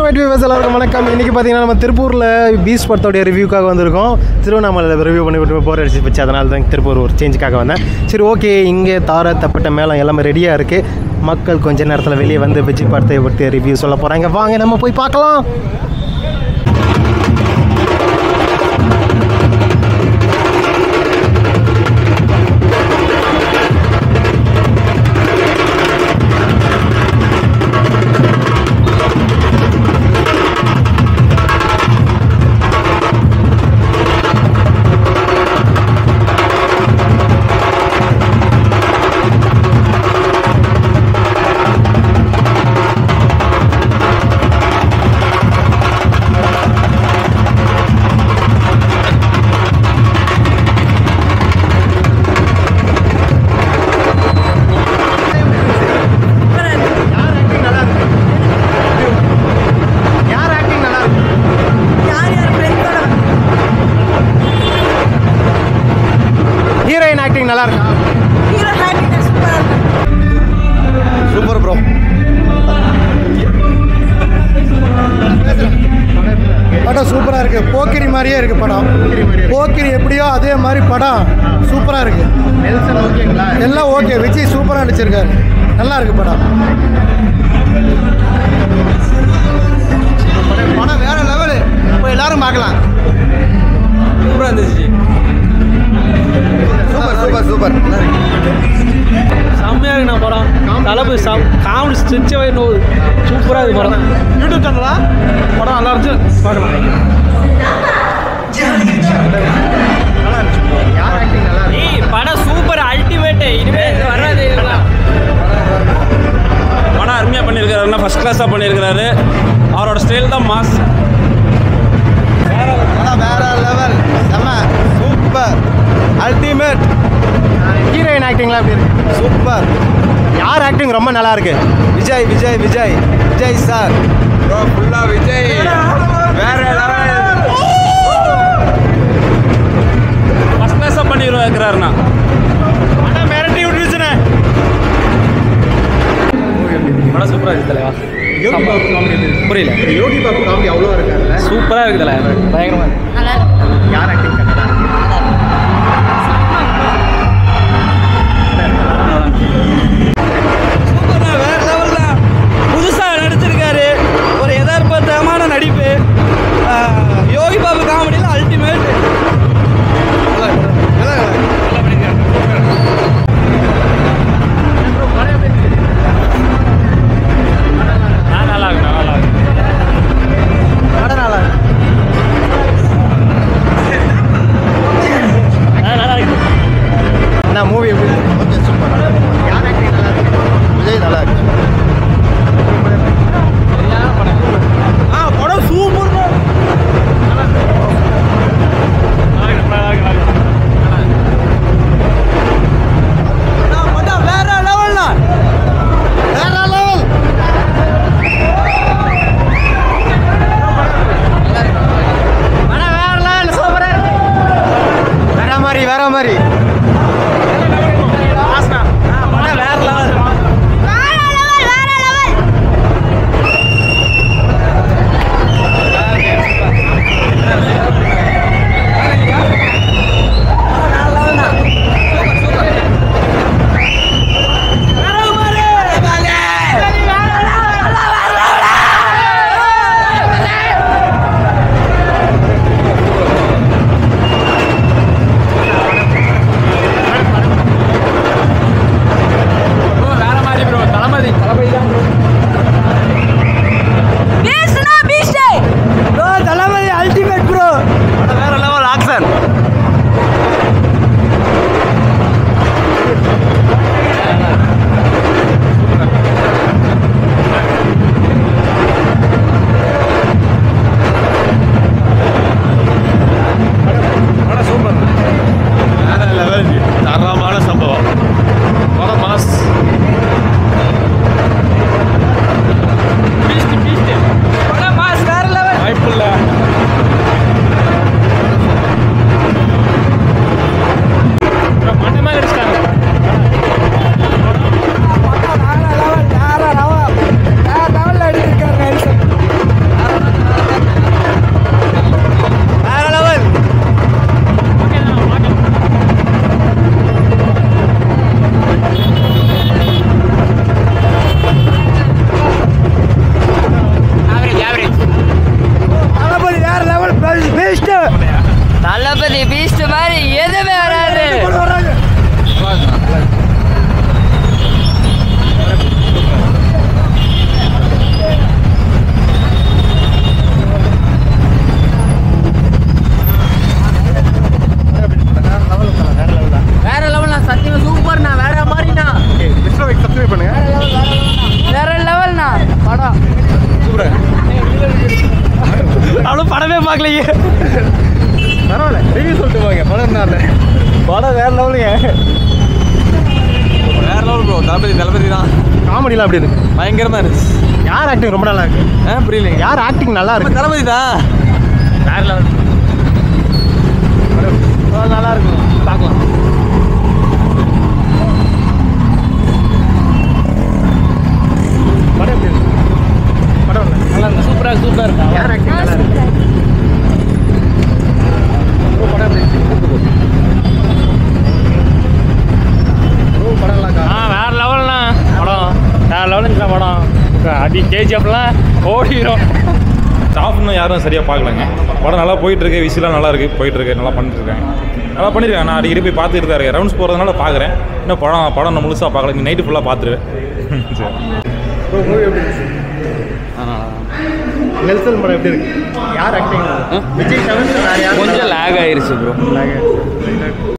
Might viewers எல்லாருக்கும் வணக்கம் இன்றைக்கி பார்த்தீங்கன்னா நம்ம திருப்பூரில் பீச் படத்தோடைய ரிவ்யூக்காக வந்திருக்கோம் திருவண்ணாமலையில் ரிவ்யூ பண்ணி விட்டு போர் அடிச்சு போச்சு அதனால தான் திருப்பூர் ஒரு சேஞ்சுக்காக வந்தேன் சரி ஓகே இங்கே தார தப்பட்ட மேளம் எல்லாமே ரெடியாக இருக்குது மக்கள் கொஞ்ச நேரத்தில் வெளியே வந்து விஜய் படத்தை பற்றி ரிவ்யூ சொல்ல போகிறாங்க வாங்க நம்ம போய் பார்க்கலாம் யார் ஆக்டிங் நல்லா இருக்கு யார் யார் ஃப்ரெண்ட்ஸோட ஹீரோயின் ஆக்டிங் நல்லா இருக்கா ஹீரோ ஹேப்பினஸ் சூப்பராக இருக்கும் சூப்பர் ப்ரோ படம் சூப்பராக இருக்குது போக்கிரி மாதிரியே இருக்குது படம் போக்கிரி எப்படியோ அதே மாதிரி படம் சூப்பராக இருக்குது நெல்சன் ஓகேங்களா எல்லாம் ஓகே விஜய் சூப்பராக நடிச்சிருக்காரு நல்லா இருக்கு படம் படம் வேற லெவலு இப்போ எல்லாரும் பார்க்கலாம் சூப்பராக இருந்துச்சு சூப்பர் சூப்பர் சூப்பர் செம்மையாக இருக்கு நான் படம் தளபதி சம் காமெடி ஸ்ட்ரிச்சாகவே நோவுது சூப்பராக இருக்கு படம் யூடியூப் சேனலா படம் நல்லா இருந்துச்சு பார்க்கலாம் யார் ஆக்டிங் நல்லா இருக்கு ஏய் படம் சூப்பர் அல்டிமேட் இனிமேல் வராது இதெல்லாம் படம் அருமையாக பண்ணியிருக்காருன்னா ஃபஸ்ட் கிளாஸாக பண்ணியிருக்கிறாரு அவரோட ஸ்டைல் தான் மாஸ் படம் வேற லெவல் செம்ம சூப்பர் அல்டிமேட் ஹீரோயின் ஆக்டிங்லாம் எப்படி இருக்கு சூப்பர் யார் ஆக்டிங் ரொம்ப நல்லா இருக்கு விஜய் விஜய் விஜய் விஜய் சார் ஃபுல்லாக விஜய் வேற ஃபஸ்ட் கிளாஸாக பண்ணியிருக்கிறாருண்ணா படம் மிரட்டி விட்டுருச்சுண்ணே படம் சூப்பராக இருக்கு தலைவா யோகி பாபு காமெடி புரியல யோகி பாபு காமெடி அவ்வளோ இருக்காங்க சூப்பராக இருக்கு தலை பயங்கரமாக இருக்கு யார் ஆக்டிங் நல்லா இருக்கு வேற லெவல் தான் புதுசாக நடிச்சிருக்காரு ஒரு யதார்த்தமான நடிப்பு ஆஹ், யோகி பாபு காமெடியில் அல்டிமேட் நல்லா இருக்கு நல்லா இருக்கு படம் நல்லா இருக்கு ப்ரோ அவ்வளோ படமே பார்க்கலையே பரவாயில்ல ரிவ்யூ சொல்லிட்டு போங்க படம் தான் இல்லை படம் வேற லெவலுங்க வேற லெவல் ப்ரோ தளபதி தளபதி தான் காமெடிலாம் அப்படி இருக்கு பயங்கரமாக இருந்துச்சு யார் ஆக்டிங் ரொம்ப நல்லா இருக்கு ஆ புரியலைங்க யார் ஆக்டிங் நல்லா இருக்கு தளபதி தான் வேற லெவல் நல்லா இருக்கும் பார்க்கலாம் படம் எப்படி இருக்கு படம் இல்லை நல்லா இருக்கு சூப்பராக சூப்பராக இருக்கு யார் ஆக்டிங் நல்லா இருக்கு bro, படம் எப்படி இருக்கு bro, படம் நல்லா இருக்கா ஆ வேற லெவல்ண்ணா படம் வேற லெவலுங்க படம் அடி கேஜிஎஃப்லாம் ஓடிடும் ஸ்டாஃப் இன்னும் யாரும் சரியாக பார்க்கலங்க படம் நல்லா போயிட்டு இருக்கு விசிலாம் நல்லா இருக்கு போயிட்டு இருக்கு நல்லா பண்ணிட்டு இருக்காங்க நல்லா பண்ணியிருக்காங்க நான் அடிக்கடி போய் பார்த்துட்டு தான் இருக்கேன் ரவுண்ட்ஸ் போகிறதுனால பார்க்குறேன் இன்னும் படம் படம் நான் முழுசாக பார்க்கல இன்னைக்கு நைட்டு ஃபுல்லாக பார்த்துருவேன் சரி ப்ரோ மூவி எப்படி இருந்துச்சு நெல்சன் படம் எப்படி இருக்கு யார் ஆக்டிங் விஜய் தவிர்த்து வேற யார் கொஞ்சம் லேக் ஆயிருச்சு ப்ரோ lag ஆயிடுச்சு.